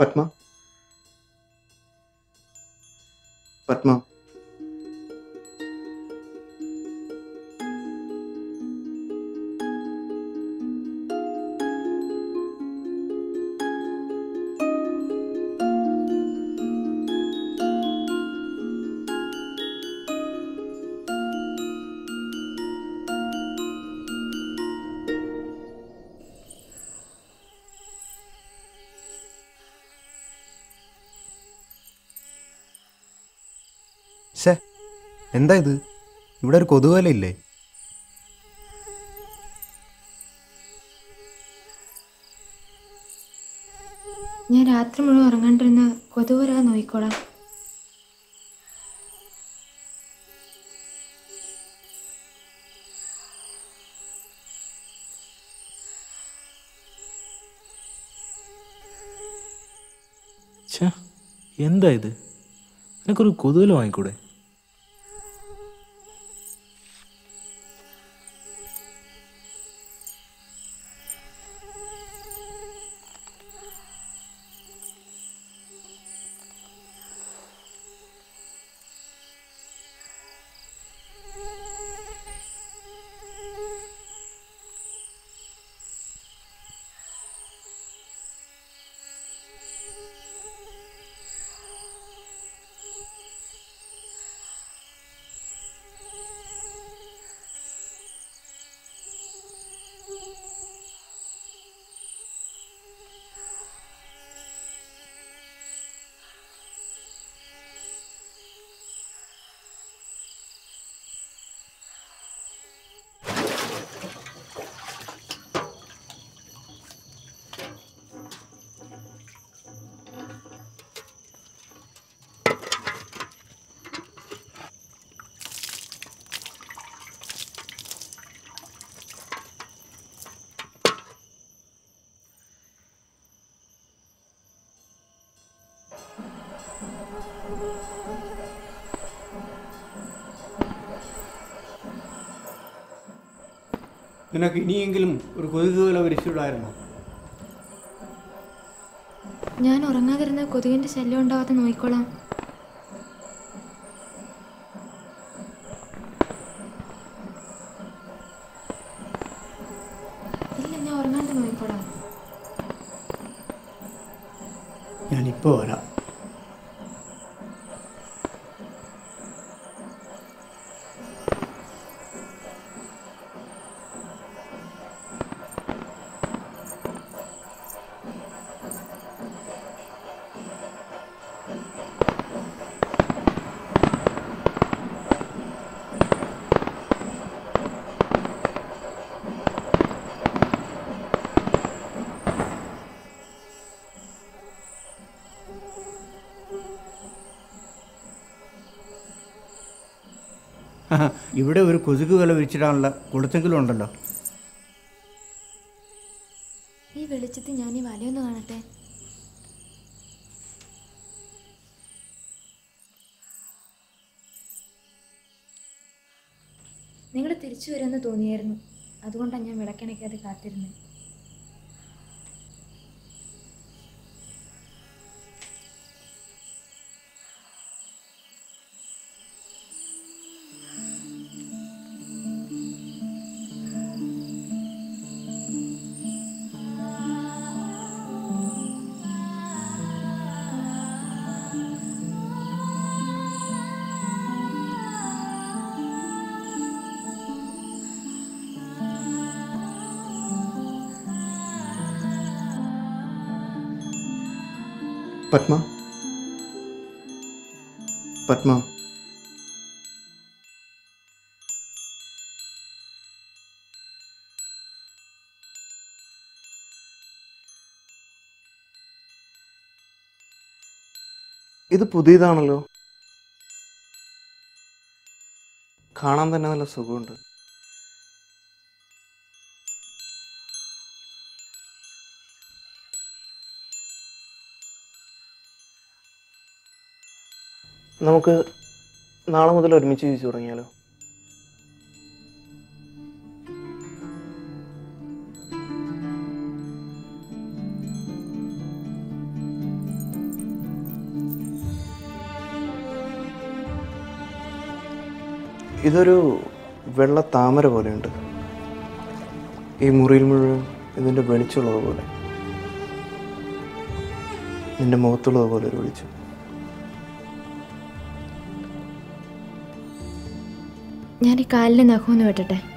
പത്മ പത്മ ഷേ എന്താ ഇത് ഇവിടെ ഒരു കൊതുകുവല ഇല്ലേ ഞാൻ രാത്രി മുഴുവൻ ഉറങ്ങാണ്ടിരുന്ന കൊതുകുരാ നോയിക്കോളാം ഛേ എന്താ ഇത് എനിക്കൊരു കൊതുകല് വാങ്ങിക്കൂടെ നിനക്ക് ഇനിയെങ്കിലും ഒരു കൊതുക് വില വിരിച്ചിടായിരുന്നു ഞാൻ ഉറങ്ങാതിരുന്ന കൊതുകിന്റെ ശല്യം ഉണ്ടാവാതെ നോയിക്കോളാം ഇല്ല ഞാൻ ഉറങ്ങാണ്ട് നോയിക്കോളാം ഞാനിപ്പോൾ വരാം ഇവിടെ ഒരു കൊതുക് വില വിരിച്ചിടാനുള്ള കൊടുത്തെങ്കിലും ഉണ്ടല്ലോ ഈ വെളിച്ചത്തിൽ ഞാൻ ഈ വലയൊന്ന് കാണട്ടെ നിങ്ങൾ തിരിച്ചു വരുമെന്ന് തോന്നിയായിരുന്നു അതുകൊണ്ടാണ് ഞാൻ വിളക്കിണക്കാതെ കാത്തിരുന്നത് പത്മ പത്മ ഇത് പുതിയതാണല്ലോ കാണാൻ തന്നെ നല്ല സുഖമുണ്ട് നമുക്ക് നാളെ മുതൽ ഒരുമിച്ച് ജീവിച്ചു തുടങ്ങിയാലോ ഇതൊരു വെള്ള താമര പോലെയുണ്ട് ഈ മുറിയിൽ മുഴുവൻ ഇതിൻ്റെ വെളിച്ചമുള്ളത് പോലെ നിന്റെ മുഖത്തുള്ളത് പോലെ ഒരു വെളിച്ചം ഞാൻ ഈ കാലിലെ നഖമൊന്ന് വെട്ടട്ടെ